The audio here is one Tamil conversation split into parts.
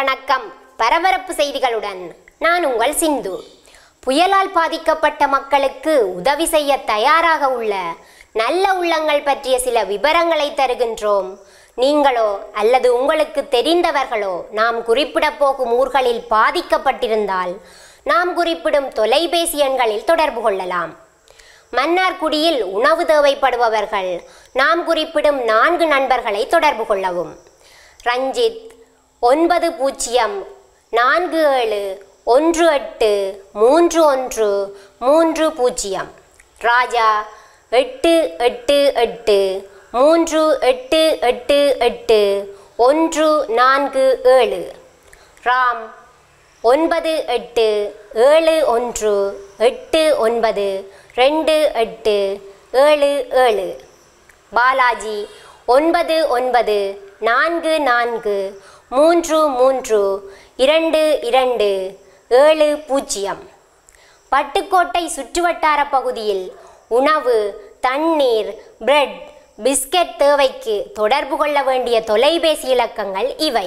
வணக்கம் பரபரப்பு செய்திகளுடன் நான் உங்கள் சிந்து புயலால் பாதிக்கப்பட்ட மக்களுக்கு உதவி செய்ய தயாராக உள்ள நல்ல உள்ளங்கள் பற்றிய சில விவரங்களை தருகின்றோம் நீங்களோ அல்லது உங்களுக்கு தெரிந்தவர்களோ நாம் குறிப்பிடப் போகும் ஊர்களில் பாதிக்கப்பட்டிருந்தால் நாம் குறிப்பிடும் தொலைபேசி எண்களில் தொடர்பு கொள்ளலாம் மன்னார்குடியில் உணவு தேவைப்படுபவர்கள் நாம் குறிப்பிடும் நான்கு நண்பர்களை தொடர்பு கொள்ளவும் ரஞ்சித் ஒன்பது பூஜ்ஜியம் நான்கு ஏழு ஒன்று எட்டு மூன்று ஒன்று மூன்று பூஜ்ஜியம் ராஜா எட்டு எட்டு எட்டு மூன்று எட்டு எட்டு எட்டு ஒன்று நான்கு ஏழு ராம் ஒன்பது எட்டு ஏழு ஒன்று எட்டு ஒன்பது ரெண்டு எட்டு ஏழு ஏழு பாலாஜி ஒன்பது ஒன்பது நான்கு நான்கு மூன்று மூன்று இரண்டு இரண்டு ஏழு பூஜ்ஜியம் பட்டுக்கோட்டை சுற்றுவட்டார பகுதியில் உணவு தண்ணீர் பிரெட் பிஸ்கட் தேவைக்கு தொடர்பு கொள்ள வேண்டிய தொலைபேசி இலக்கங்கள் இவை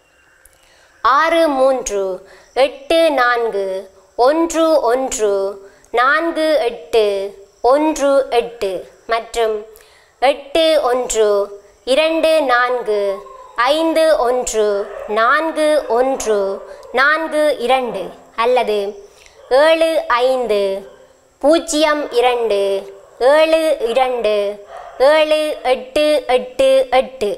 ஆறு மூன்று எட்டு நான்கு ஒன்று ஒன்று நான்கு எட்டு ஒன்று எட்டு மற்றும் எட்டு ஒன்று இரண்டு நான்கு ஐந்து ஒன்று நான்கு ஒன்று நான்கு இரண்டு அல்லது ஏழு ஐந்து பூஜ்ஜியம் இரண்டு ஏழு இரண்டு ஏழு எட்டு எட்டு எட்டு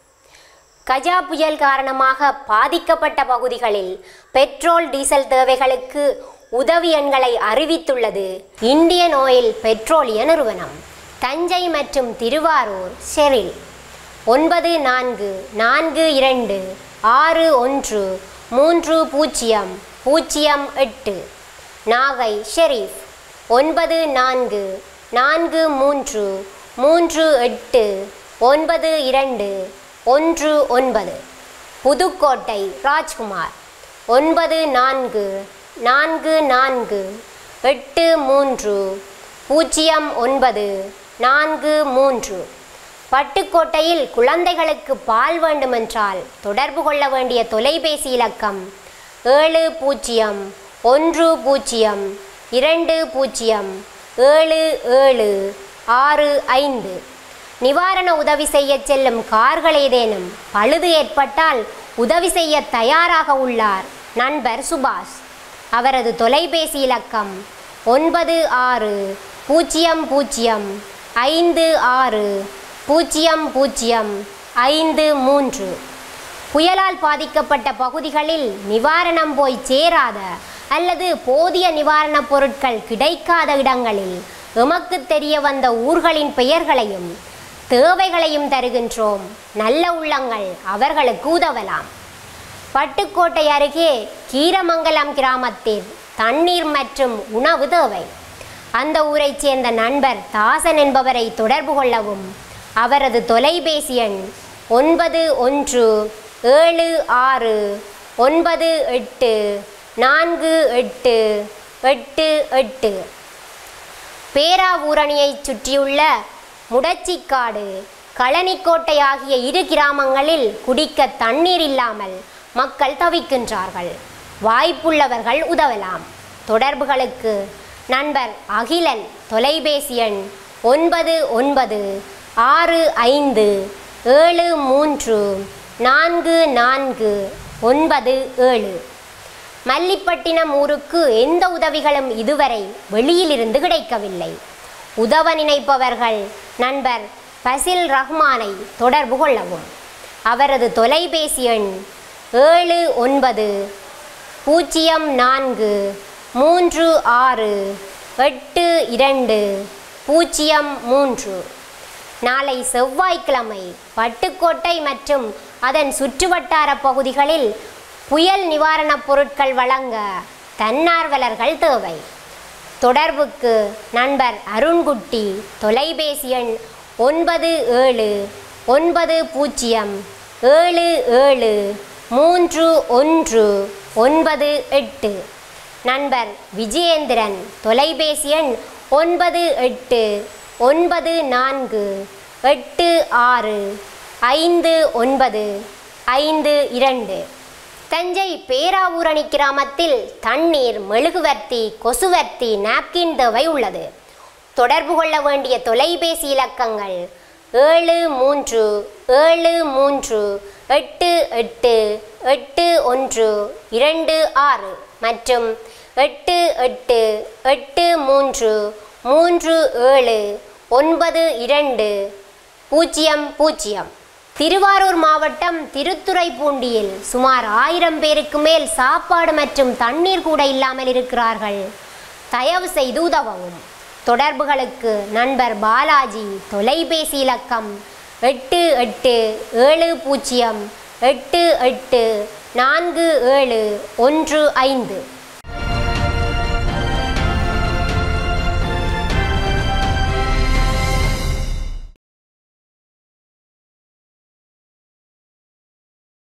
கஜா புயல் காரணமாக பாதிக்கப்பட்ட பகுதிகளில் பெட்ரோல் டீசல் தேவைகளுக்கு உதவி எண்களை அறிவித்துள்ளது இந்தியன் ஆயில் பெட்ரோலிய நிறுவனம் தஞ்சை மற்றும் திருவாரூர் ஷெரில் ஒன்பது நான்கு நான்கு இரண்டு ஆறு ஒன்று மூன்று பூஜ்ஜியம் பூஜ்ஜியம் எட்டு நாகை ஷெரீஃப் ஒன்பது நான்கு நான்கு மூன்று மூன்று எட்டு ஒன்பது இரண்டு ஒன்று ஒன்பது புதுக்கோட்டை ராஜ்குமார் ஒன்பது நான்கு நான்கு நான்கு எட்டு மூன்று பூஜ்ஜியம் ஒன்பது நான்கு மூன்று பட்டுக்கோட்டையில் குழந்தைகளுக்கு பால் வேண்டுமென்றால் தொடர்பு கொள்ள வேண்டிய தொலைபேசி இலக்கம் ஏழு பூஜ்ஜியம் ஒன்று பூஜ்ஜியம் இரண்டு பூஜ்ஜியம் ஏழு ஏழு ஆறு ஐந்து நிவாரண உதவி செய்ய செல்லும் கார்கள் ஏதேனும் பழுது ஏற்பட்டால் உதவி செய்ய தயாராக உள்ளார் நண்பர் சுபாஷ் அவரது தொலைபேசி இலக்கம் ஒன்பது ஆறு பூஜ்ஜியம் பூஜ்ஜியம் ஐந்து ஆறு பூஜ்ஜியம் பூஜ்ஜியம் ஐந்து மூன்று புயலால் பாதிக்கப்பட்ட பகுதிகளில் நிவாரணம் போய் சேராத அல்லது போதிய நிவாரணப் பொருட்கள் கிடைக்காத இடங்களில் எமக்கு தெரிய வந்த ஊர்களின் பெயர்களையும் தேவைகளையும் தருகின்றோம் நல்ல உள்ளங்கள் அவர்களுக்கு உதவலாம் பட்டுக்கோட்டை அருகே கீரமங்கலம் கிராமத்தில் தண்ணீர் மற்றும் உணவு தேவை அந்த ஊரைச் சேர்ந்த நண்பர் தாசன் என்பவரை தொடர்பு கொள்ளவும் அவரது தொலைபேசி எண் ஒன்பது ஒன்று ஏழு ஆறு ஒன்பது எட்டு நான்கு எட்டு எட்டு எட்டு பேராவூரணியைச் சுற்றியுள்ள முடச்சிக்காடு களனிக்கோட்டை ஆகிய இரு கிராமங்களில் குடிக்க தண்ணீர் இல்லாமல் மக்கள் தவிக்கின்றார்கள் வாய்ப்புள்ளவர்கள் உதவலாம் தொடர்புகளுக்கு நண்பர் அகிலன் தொலைபேசி எண் ஒன்பது ஒன்பது ஆறு ஐந்து ஏழு மூன்று நான்கு நான்கு ஒன்பது ஏழு மல்லிப்பட்டினம் ஊருக்கு எந்த உதவிகளும் இதுவரை வெளியிலிருந்து கிடைக்கவில்லை உதவ நினைப்பவர்கள் நண்பர் பசில் ரஹ்மானை தொடர்பு கொள்ளவும் அவரது தொலைபேசி எண் ஏழு ஒன்பது பூஜ்ஜியம் நான்கு மூன்று ஆறு எட்டு இரண்டு பூஜ்ஜியம் மூன்று நாளை செவ்வாய்க்கிழமை பட்டுக்கோட்டை மற்றும் அதன் சுற்றுவட்டார பகுதிகளில் புயல் நிவாரணப் பொருட்கள் வழங்க தன்னார்வலர்கள் தேவை தொடர்புக்கு நண்பர் அருண்குட்டி தொலைபேசி எண் ஒன்பது ஏழு ஒன்பது பூஜ்ஜியம் ஏழு ஏழு மூன்று ஒன்று ஒன்பது எட்டு நண்பர் விஜயேந்திரன் தொலைபேசி எண் ஒன்பது எட்டு ஒன்பது நான்கு எட்டு ஆறு ஐந்து ஒன்பது ஐந்து இரண்டு தஞ்சை பேராவூரணி கிராமத்தில் தண்ணீர் மெழுகுவர்த்தி கொசுவர்த்தி நாப்கின் தேவை உள்ளது தொடர்பு கொள்ள வேண்டிய தொலைபேசி இலக்கங்கள் ஏழு மூன்று ஏழு மூன்று எட்டு எட்டு எட்டு ஒன்று இரண்டு ஆறு மற்றும் எட்டு எட்டு எட்டு மூன்று மூன்று ஏழு ஒன்பது இரண்டு பூஜ்ஜியம் பூஜ்ஜியம் திருவாரூர் மாவட்டம் திருத்துறைப்பூண்டியில் சுமார் ஆயிரம் பேருக்கு மேல் சாப்பாடு மற்றும் தண்ணீர் கூட இல்லாமல் இருக்கிறார்கள் தயவு செய்து உதவவும் தொடர்புகளுக்கு நண்பர் பாலாஜி தொலைபேசி இலக்கம் எட்டு எட்டு ஏழு பூஜ்ஜியம் எட்டு எட்டு நான்கு ஏழு ஒன்று ஐந்து